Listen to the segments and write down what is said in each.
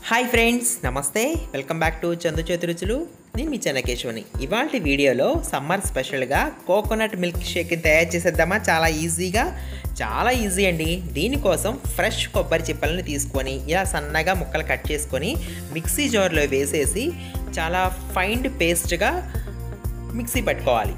hi friends నమస్తే welcome back to Chandu చేతి రుచులు నేను మీ చెన్నకేశవని ఇవాళ వీడియోలో సమ్మర్ స్పెషల్గా కోకోనట్ మిల్క్ షేక్ తయారు చేసేద్దామా చాలా ఈజీగా చాలా ఈజీ అండి దీనికోసం ఫ్రెష్ కొబ్బరి చిప్పలను తీసుకొని ఇలా సన్నగా ముక్కలు కట్ చేసుకొని మిక్సీ జార్లో వేసేసి చాలా ఫైన్ పేస్ట్గా మిక్సీ పట్టుకోవాలి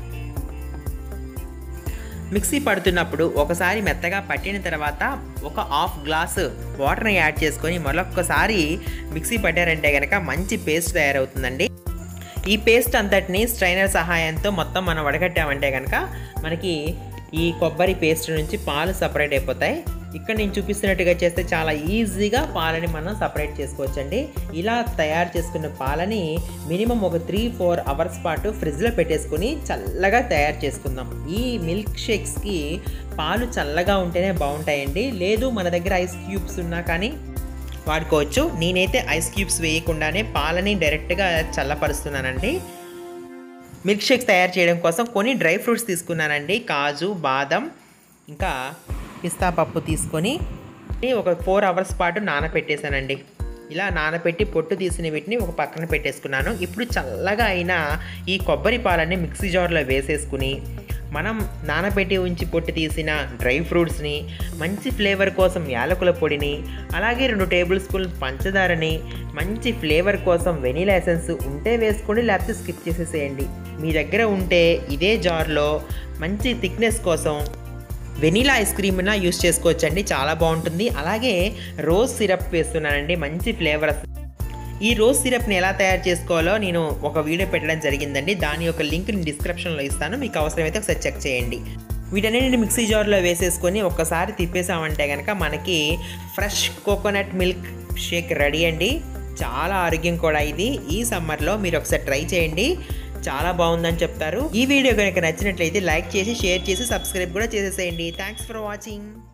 మిక్సీ పడుతున్నప్పుడు ఒకసారి మెత్తగా పట్టిన తర్వాత ఒక హాఫ్ గ్లాసు వాటర్ని యాడ్ చేసుకొని మరొకసారి మిక్సీ పట్టారంటే కనుక మంచి పేస్ట్ తయారవుతుందండి ఈ పేస్ట్ అంతటిని స్ట్రైనర్ సహాయంతో మొత్తం మనం వడగట్టామంటే కనుక మనకి ఈ కొబ్బరి పేస్ట్ నుంచి పాలు సపరేట్ అయిపోతాయి ఇక్కడ నేను చూపిస్తున్నట్టుగా చేస్తే చాలా ఈజీగా పాలని మనం సపరేట్ చేసుకోవచ్చండి ఇలా తయారు చేసుకున్న పాలని మినిమం ఒక త్రీ ఫోర్ అవర్స్ పాటు ఫ్రిడ్జ్లో పెట్టేసుకుని చల్లగా తయారు చేసుకుందాం ఈ మిల్క్ షేక్స్కి పాలు చల్లగా ఉంటేనే బాగుంటాయండి లేదు మన దగ్గర ఐస్ క్యూబ్స్ ఉన్నా కానీ వాడుకోవచ్చు నేనైతే ఐస్ క్యూబ్స్ వేయకుండానే పాలని డైరెక్ట్గా చల్లపరుస్తున్నానండి మిల్క్ షేక్స్ తయారు చేయడం కోసం కొన్ని డ్రై ఫ్రూట్స్ తీసుకున్నానండి కాజు బాదం ఇంకా పిస్తా పప్పు తీసుకొని ఒక ఫోర్ అవర్స్ పాటు నానపెట్టేశానండి ఇలా నానపెట్టి పొట్టు తీసిన వీటిని ఒక పక్కన పెట్టేసుకున్నాను ఇప్పుడు చల్లగా అయిన ఈ కొబ్బరి పాలని మిక్సీ జార్లో వేసేసుకుని మనం నానబెట్టి ఉంచి పొట్టు తీసిన డ్రై ఫ్రూట్స్ని మంచి ఫ్లేవర్ కోసం యాలకుల పొడిని అలాగే రెండు టేబుల్ స్పూన్ పంచదారని మంచి ఫ్లేవర్ కోసం వెనీలా ఎసెన్స్ ఉంటే వేసుకోండి లేకపోతే స్కిప్ చేసేసేయండి మీ దగ్గర ఉంటే ఇదే జార్లో మంచి థిక్నెస్ కోసం వెనీలా ఐస్ క్రీమ్న యూస్ చేసుకోవచ్చండి చాలా బాగుంటుంది అలాగే రోజ్ సిరప్ వేస్తున్నానండి మంచి ఫ్లేవర్ ఈ రోజ్ సిరప్ని ఎలా తయారు చేసుకోవాలో నేను ఒక వీడియో పెట్టడం జరిగిందండి దాని యొక్క లింక్ నేను డిస్క్రిప్షన్లో ఇస్తాను మీకు అవసరమైతే ఒకసారి చెక్ చేయండి వీటన్నిటిని మిక్సీ జార్లో వేసేసుకొని ఒక్కసారి తిప్పేసామంటే కనుక మనకి fresh coconut milk shake ready అండి చాలా ఆరోగ్యం కూడా ఇది ఈ సమ్మర్లో మీరు ఒకసారి ట్రై చేయండి చాలా బాగుందని చెప్తారు ఈ వీడియో కనుక నచ్చినట్లయితే లైక్ చేసి షేర్ చేసి సబ్స్క్రైబ్ కూడా చేసేసేయండి థ్యాంక్స్ ఫర్ వాచింగ్